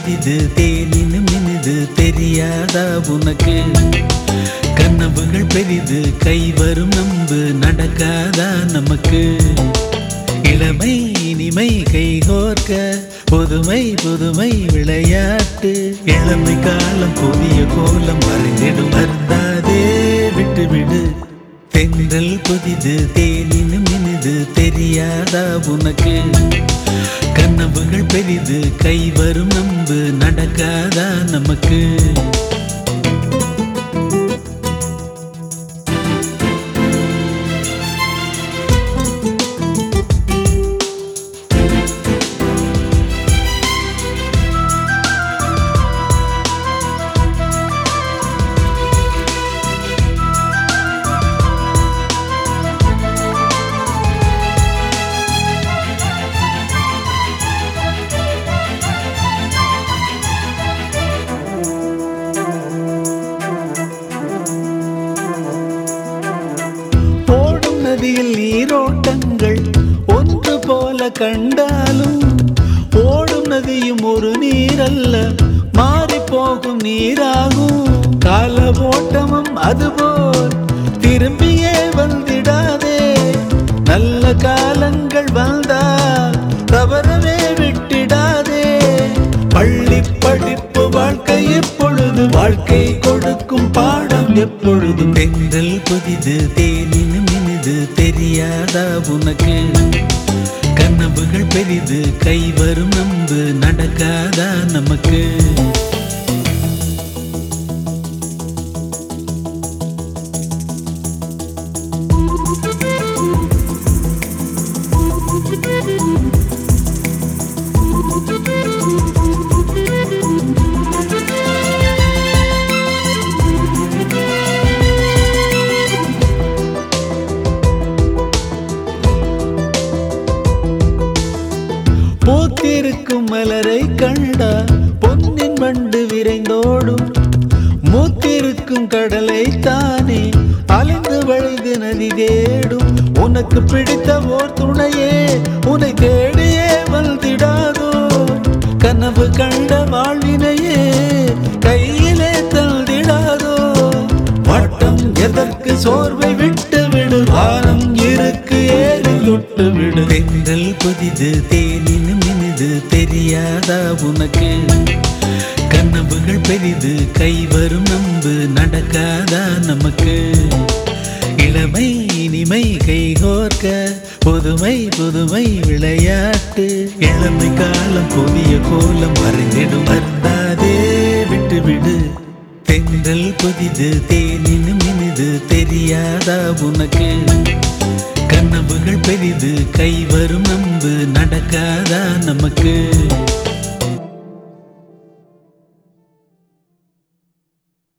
புதிது தேனினும் இனிது தெரியாதா உனக்கு கனவுகள் பெரிது கை வரும் நம்பு நடக்காதா நமக்கு இளமை இனிமை கைகோர்க்க புதுமை புதுமை விளையாட்டு இளமை காலம் புதிய கோலம் மறைந்திடும் வருந்தாதே விட்டு விடு தென்றல் புதிது தேனினும் இனிது தெரியாதா உனக்கு கனவுகள் பெரிது கை வரும் நம்பு நடக்காதா நமக்கு ஓடும் நதியில் நீரோட்டங்கள் ஒன்று போல கண்டாலும் ஓடும் நதியும் ஒரு நீரல்ல மாறி போகும் நீராகும் கால ஓட்டமும் அதுபோல் திரும்பியே வந்திடாதே நல்ல காலங்கள் வந்தால் தவறவே விட்டிடாதே பள்ளி படிப்பு வாழ்க்கை எப்பொழுது வாழ்க்கை கொடுக்கும் பாடம் எப்பொழுதும் தென்றல் புதிது தேனினும் இனிது தெரியாதா உனக்கு கனவுகள் பெரிது கை வரும் நம்பு நடக்காதா நமக்கு பூத்திருக்கும் மலரை கண்டா பொன்னின் வண்டு விரைந்தோடும் மூத்திருக்கும் கடலை தானே அலைந்து வழிந்து நதி தேடும் உனக்கு பிடித்த ஓர் துணையே உன்னை தேடியே வந்திடாதோ கனவு கண்ட வாழ்வினையே கையிலே தந்திடாதோ வட்டம் எதற்கு சோர்வை விட்டு விடு வானம் இருக்கு ஏறி தொட்டு விடு தென்றல் புதிது தேனினும் இனிது தெரியாதா உனக்கு கனவுகள் பெரிது கை வரும் நம்பு நடக்காதா நமக்கு இளமை இனிமை கைகோர்க்க புதுமை புதுமை விளையாட்டு இளமை காலம் புதிய கோலம் மறைந்திடும் வருந்தாதே விட்டு விடு தென்றல் புதிது தேனினும் இனிது தெரியாதா உனக்கு கனவுகள் பெரிது கை வரும் நம்பு நடக்காதா நமக்கு